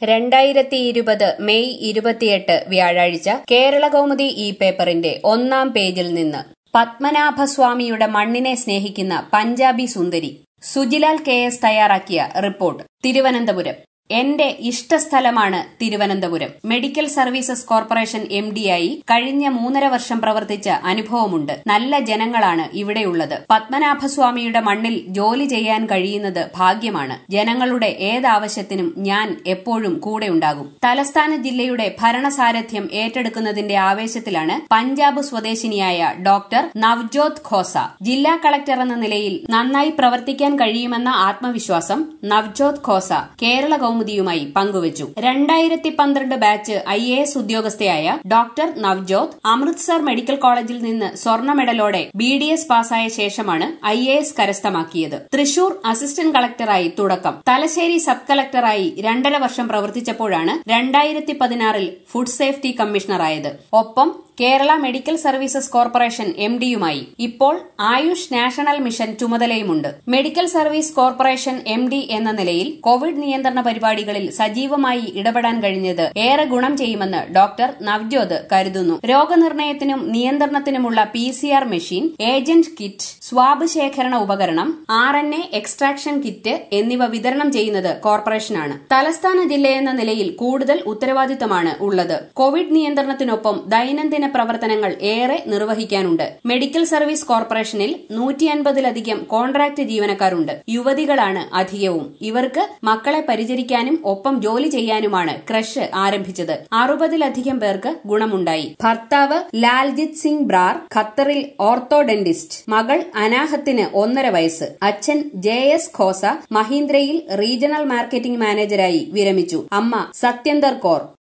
രണ്ടായിരത്തി ഇരുപത് മെയ് ഇരുപത്തിയെട്ട് വ്യാഴാഴ്ച കേരളകൗമുദി ഈ പേപ്പറിന്റെ ഒന്നാം പേജിൽ നിന്ന് പത്മനാഭസ്വാമിയുടെ മണ്ണിനെ സ്നേഹിക്കുന്ന പഞ്ചാബി സുന്ദരി സുജിലാൽ കെ എസ് തയ്യാറാക്കിയ റിപ്പോർട്ട് തിരുവനന്തപുരം എന്റെ ഇഷ്ടസ്ഥലമാണ് Thiruvananthapuram medical services corporation M ആയി കഴിഞ്ഞ മൂന്നര വർഷം പ്രവർത്തിച്ച അനുഭവമുണ്ട് നല്ല ജനങ്ങളാണ് ഇവിടെയുള്ളത് പത്മനാഭസ്വാമിയുടെ മണ്ണിൽ ജോലി ചെയ്യാൻ കഴിയുന്നത് ഭാഗ്യമാണ് ജനങ്ങളുടെ ഏതാവശ്യത്തിനും ഞാൻ എപ്പോഴും കൂടെയുണ്ടാകും തലസ്ഥാന ജില്ലയുടെ ഭരണസാരഥ്യം ഏറ്റെടുക്കുന്നതിന്റെ ആവേശത്തിലാണ് പഞ്ചാബ് സ്വദേശിനിയായ ഡോക്ടർ നവ്ജോത് ഖോസ ജില്ലാ കളക്ടർ എന്ന നിലയിൽ നന്നായി പ്രവർത്തിക്കാൻ കഴിയുമെന്ന ആത്മവിശ്വാസം നവ്ജോത് ഖോസ കേരള കൗമുദിയുമായി പങ്കുവച്ചു രണ്ടായിരത്തി പന്ത്രണ്ട് ബാച്ച് ഐ എ എസ് ഉദ്യോഗസ്ഥയായ ഡോക്ടർ നവ്ജോത് അമൃത്സർ മെഡിക്കൽ കോളേജിൽ നിന്ന് സ്വർണ്ണ മെഡലോടെ ബി ഡി എസ് പാസ്സായ ശേഷമാണ് ഐ എ എസ് കരസ്ഥമാക്കിയത് തൃശൂർ അസിസ്റ്റന്റ് കളക്ടറായി തുടക്കം തലശ്ശേരി സബ് കളക്ടറായി രണ്ടര വർഷം പ്രവർത്തിച്ചപ്പോഴാണ് രണ്ടായിരത്തി പതിനാറിൽ ഫുഡ് സേഫ്റ്റി കമ്മീഷണറായത് ഒപ്പം Kerala medical services corporation M ഡിയുമായി ഇപ്പോൾ ആയുഷ് നാഷണൽ മിഷൻ ചുമതലയുമുണ്ട് medical service corporation M D എന്ന നിലയിൽ കോവിഡ് നിയന്ത്രണ പരിപാടികളിൽ സജീവമായി ഇടപെടാൻ കഴിഞ്ഞത് ഏറെ ഗുണം ചെയ്യുമെന്ന് ഡോക്ടർ നവ്ജോത് കരുതുന്നു രോഗനിർണയത്തിനും നിയന്ത്രണത്തിനുമുള്ള P C R machine agent kit swab ശേഖരണ ഉപകരണം R N A extraction kit എന്നിവ വിതരണം ചെയ്യുന്നത് കോർപ്പറേഷനാണ് തലസ്ഥാന ജില്ലയെന്ന നിലയിൽ കൂടുതൽ ഉത്തരവാദിത്തമാണ് ഉള്ളത് കോവിഡ് നിയന്ത്രണത്തിനൊപ്പം ദൈനംദിന പ്രവർത്തനങ്ങൾ ഏറെ നിർവഹിക്കാനുണ്ട് മെഡിക്കൽ സർവീസ് കോർപ്പറേഷനിൽ നൂറ്റി അൻപതിലധികം കോൺട്രാക്ട് ജീവനക്കാരുണ്ട് യുവതികളാണ് അധികവും ഇവർക്ക് മക്കളെ പരിചരിക്കാനും ഒപ്പം ജോലി ചെയ്യാനുമാണ് ക്രഷ് ആരംഭിച്ചത് അറുപതിലധികം പേർക്ക് ഗുണമുണ്ടായി ഭർത്താവ് ലാൽജിത് സിംഗ് ബ്രാർ ഖത്തറിൽ ഓർത്തോഡെന്റിസ്റ്റ് മകൾ അനാഹത്തിന് ഒന്നര വയസ്സ് അച്ഛൻ ജെ എസ് ഖോസ മഹീന്ദ്രയിൽ റീജിയണൽ മാർക്കറ്റിംഗ് മാനേജരായി വിരമിച്ചു അമ്മ സത്യന്ദർ കൗർ